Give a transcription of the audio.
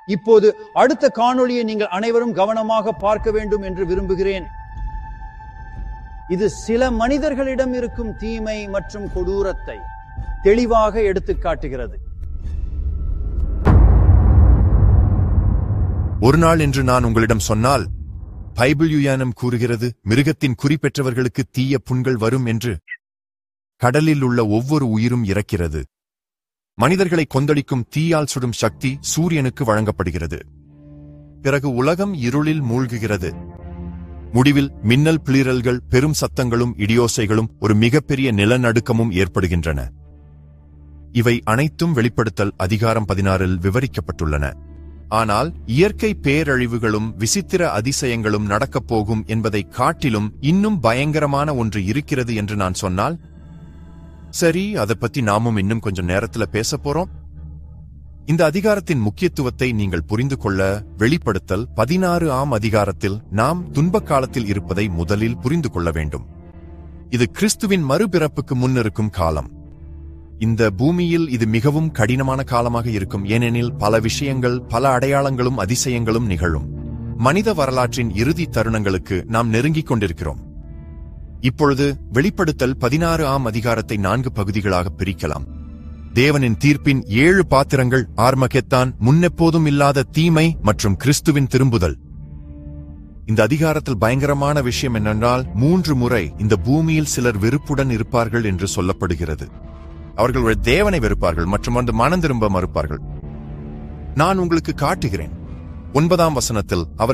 இப்போது அடுத்த காணொளியை நீங்கள் அனைவரும் கவனமாக பார்க்க வேண்டும் என்று விரும்புகிறேன் இது சில மனிதர்களிடம் இருக்கும் தீமை மற்றும் கொடூரத்தை தெளிவாக எடுத்துக் காட்டுகிறது ஒரு நாள் என்று நான் உங்களிடம் சொன்னால் பைபிள் யுயானம் கூறுகிறது மிருகத்தின் குறி பெற்றவர்களுக்கு தீய புண்கள் வரும் என்று கடலில் உள்ள ஒவ்வொரு உயிரும் இறக்கிறது மனிதர்களை கொந்தளிக்கும் தீயால் சுடும் சக்தி சூரியனுக்கு வழங்கப்படுகிறது பிறகு உலகம் இருளில் மூழ்குகிறது முடிவில் மின்னல் பிளிரல்கள் பெரும் சத்தங்களும் இடியோசைகளும் ஒரு மிகப்பெரிய நிலநடுக்கமும் ஏற்படுகின்றன இவை அனைத்தும் வெளிப்படுத்தல் அதிகாரம் பதினாறில் விவரிக்கப்பட்டுள்ளன ஆனால் இயற்கை பேரழிவுகளும் விசித்திர அதிசயங்களும் நடக்கப் போகும் என்பதை காட்டிலும் இன்னும் பயங்கரமான ஒன்று இருக்கிறது என்று நான் சொன்னால் சரி அதை பத்தி நாமும் இன்னும் கொஞ்சம் நேரத்துல பேச போறோம் இந்த அதிகாரத்தின் முக்கியத்துவத்தை நீங்கள் புரிந்து கொள்ள வெளிப்படுத்தல் பதினாறு ஆம் அதிகாரத்தில் நாம் துன்பக் காலத்தில் இருப்பதை முதலில் புரிந்து கொள்ள வேண்டும் இது கிறிஸ்துவின் மறுபிறப்புக்கு முன்னிருக்கும் காலம் இந்த பூமியில் இது மிகவும் கடினமான காலமாக இருக்கும் ஏனெனில் பல விஷயங்கள் பல அடையாளங்களும் அதிசயங்களும் நிகழும் மனித வரலாற்றின் இறுதி தருணங்களுக்கு நாம் நெருங்கிக் கொண்டிருக்கிறோம் இப்பொழுது வெளிப்படுத்தல் பதினாறு ஆம் அதிகாரத்தை நான்கு பகுதிகளாக பிரிக்கலாம் தேவனின் தீர்ப்பின் ஏழு பாத்திரங்கள் ஆர்மகெத்தான் முன்னெப்போதும் இல்லாத தீமை மற்றும் கிறிஸ்துவின் திரும்புதல் இந்த அதிகாரத்தில் பயங்கரமான விஷயம் என்னென்றால் மூன்று முறை இந்த பூமியில் சிலர் வெறுப்புடன் இருப்பார்கள் என்று சொல்லப்படுகிறது அவர்கள் ஒரு தேவனை வெறுப்பார்கள் மற்றும் வந்து மனம் திரும்ப மறுப்பார்கள் நான் உங்களுக்கு காட்டுகிறேன் ஒன்பதாம் வசனத்தில் அவர்